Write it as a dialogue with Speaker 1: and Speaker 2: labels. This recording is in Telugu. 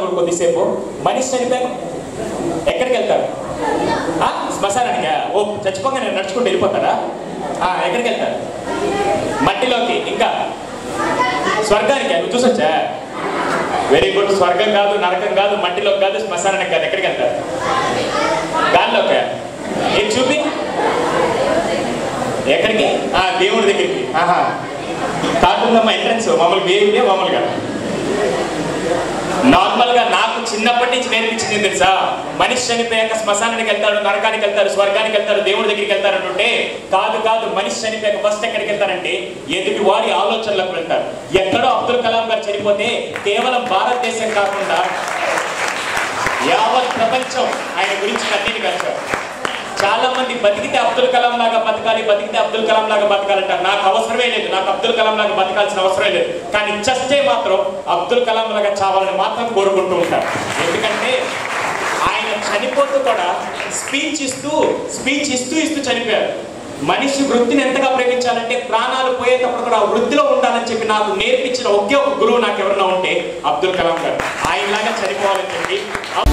Speaker 1: కూడా కొద్దిసేపు మనిషి చనిపోయాక ఎక్కడికి వెళ్తారు ఆ? శ్మశానానికా ఓ చచ్చిపోగానే నడుచుకుంటూ వెళ్ళిపోతారా ఆ, ఎక్కడికి వెళ్తారు మట్టిలోకి ఇంకా స్వర్గానికి నువ్వు చూసొచ్చా వెరీ గుడ్ స్వర్గం కాదు నరకం కాదు మట్టిలోకి కాదు శ్మశానానికి కాదు ఎక్కడికి వెళ్తారు గాల్లోకి ఏం చూపి ఎక్కడికి ఆ దేవుడి దగ్గరికి ఆహా కాకుందమ్మా ఎంట్రన్స్ మామూలు దేవుడే మామూలుగా నార్మల్ గా నాకు చిన్నప్పటి నుంచి నేర్పించింది ఏం తెలుసా మనిషి చనిపోయాక శ్మశానానికి వెళ్తాడు నరకానికి వెళ్తాడు స్వర్గానికి వెళ్తాడు దేవుడి దగ్గరికి వెళ్తాడు అంటుంటే కాదు కాదు మనిషి చనిపోయాక ఫస్ట్ ఎక్కడికి వెళ్తారంటే ఎదుటి వాడి ఆలోచనలకు వెళ్తారు ఎక్కడో అబ్దుల్ కలాం గారు చనిపోతే కేవలం భారతదేశం కాకుండా యావత్ ప్రపంచం ఆయన గురించి కన్నీటి కలిశారు చాలా మంది బతికితే అబ్దుల్ కలాం లాగా బతకాలి బతికితే అబ్దుల్ కలాం లాగా బతకాలంటారు నాకు అవసరమే లేదు నాకు అబ్దుల్ కలాం లాగా బతకాల్సిన అవసరమే లేదు కానీ చస్తే మాత్రం అబ్దుల్ కలాం లాగా చావాలని మాత్రం కోరుకుంటూ ఉంటారు ఎందుకంటే ఆయన చనిపోతూ కూడా స్పీచ్ ఇస్తూ స్పీచ్ ఇస్తూ ఇస్తూ చనిపోయారు మనిషి వృత్తిని ఎంతగా ప్రేమించాలంటే ప్రాణాలు పోయేటప్పుడు కూడా ఆ వృత్తిలో ఉండాలని చెప్పి నాకు నేర్పించిన ఒకే ఒక గురువు నాకు ఎవరన్నా ఉంటే అబ్దుల్ కలాం గారు ఆయనలాగా చనిపోవాలని చెప్పి